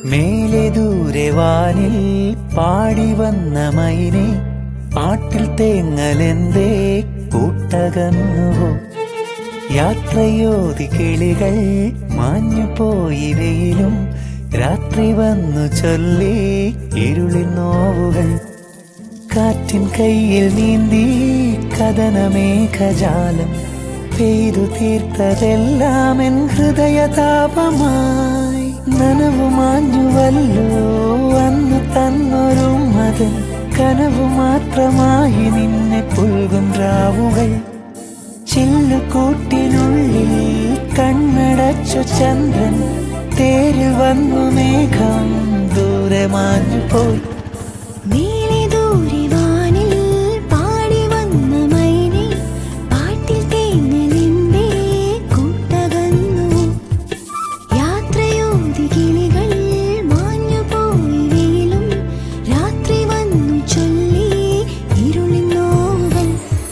മേലെ ദൂരെ വാനിൽ പാടി വന്ന മൈനെ പാട്ടിൽ തേങ്ങലെന്തേ കൂട്ടകന്നുവോ യാത്രയോതി കിളികൾ മാഞ്ഞു പോയി വെയിലും രാത്രി വന്നു ചൊല്ലി ഇരുളി നോവുകൾ കാറ്റിൻ കയ്യിൽ നീന്തി കഥനമേഘജാലം പെയ്തു തീർത്തതെല്ലാം എൻ ഹൃദയതാപമായി നനവു മാഞ്ഞുവല്ലോ അന്ന് തന്നൊരു മതൻ കനവു മാത്രമായി നിന്നെ പുൽകും രാവുകൾ ചില്ലുകൂട്ടിനുള്ളിൽ കണ്ണടച്ചു ചന്ദ്രൻ തേരിൽ വന്നു മേഘം ദൂരെ മാഞ്ഞു പോയി നീലെ ദൂരെ വാനിൽ പാടി വന്ന മൈനെ പാട്ടിൽ തേങ്ങലിന്റെ കൂട്ടകന്നു യാത്രയോതി കിളികൾ മാഞ്ഞു പോയി വെയിലും രാത്രി വന്നു ചൊല്ലി ഇരുളിൻ നോവുകൾ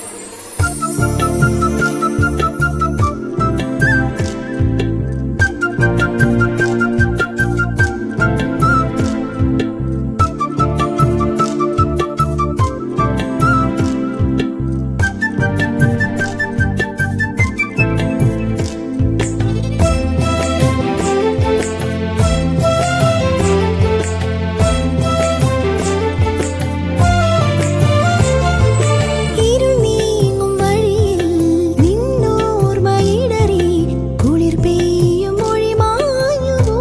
ഇരുൾ നീങ്ങും വഴിയിൽ നിന്നോർമ്മയിടറി കുളിർ പെയ്യും മൊഴി മാഞ്ഞുവോ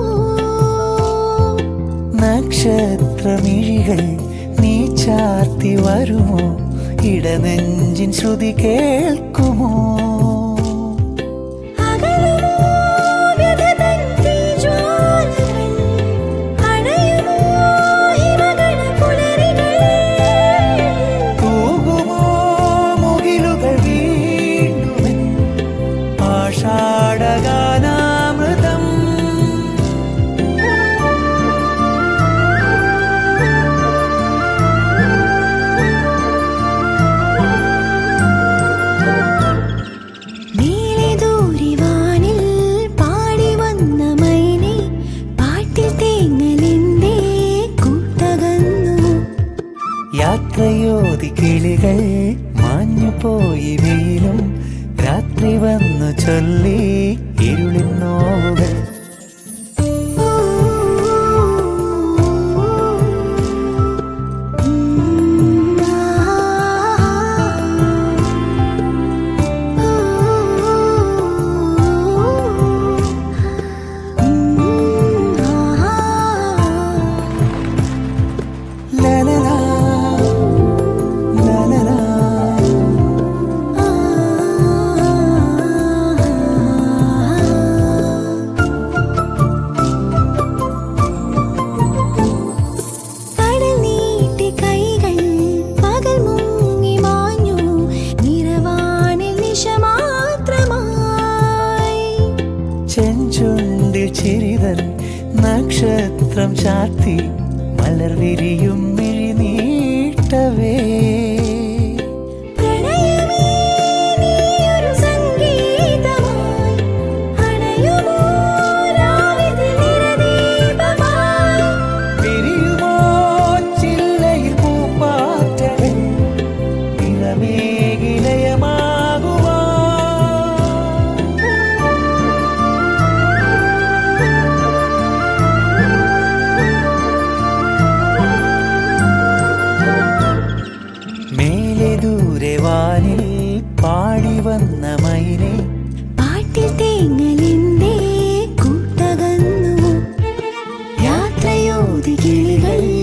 നക്ഷത്രമിഴികൾ നീ ചാർത്തി വരുമോ ഇടനെഞ്ചിൻ ശ്രുതി കേൾക്കുമോ അകലുമോ വ്യഥതൻ തീജ്വാലകൾ അണയുമോ ഹിമഗണ പുലരികൾ തൂകുമോ മുകിലുകൾ വീണ്ടുമെൻ ആഷാഢഗാനാമൃതം നീലെ ദൂരെ വാനിൽ പാടി വന്ന മൈനെ പാട്ടിൽ തേങ്ങലിന്റെ കൂട്ടകന്നു യാത്രയോതി കിളികൾ മാഞ്ഞു പോയി വെയിലും രാത്രി വന്നു ചൊല്ലി ഇരുളിൻ നോവുകൾ ലലലാ, ലലലാ. കടൽ നീട്ടി കൈകൾ പകൽ മുങ്ങി മാഞ്ഞു നിറവാനിൽ നിശ മാത്രമായി ചെഞ്ചുണ്ടിൽ ചിരിതൻ നക്ഷത്രം ചാർത്തി മലർ വിരിയും മിഴിനീട്ടവേ പ്രണയമേ നീയൊരു സംഗീതമായി അണയുമോ രാവിലെ നിറദീപമായി വിരിയുമോ ചില്ലയിൽ പൂപ്പാറ്റകൾ നിറമേകിലയമാകുവാ മേലെ ദൂരെ വാനിൽ പാടി വന്ന മൈനെ പാട്ടിൽ തേങ്ങലിന്റെ കൂട്ടകന്നു യാത്രയോതി കിളികൾ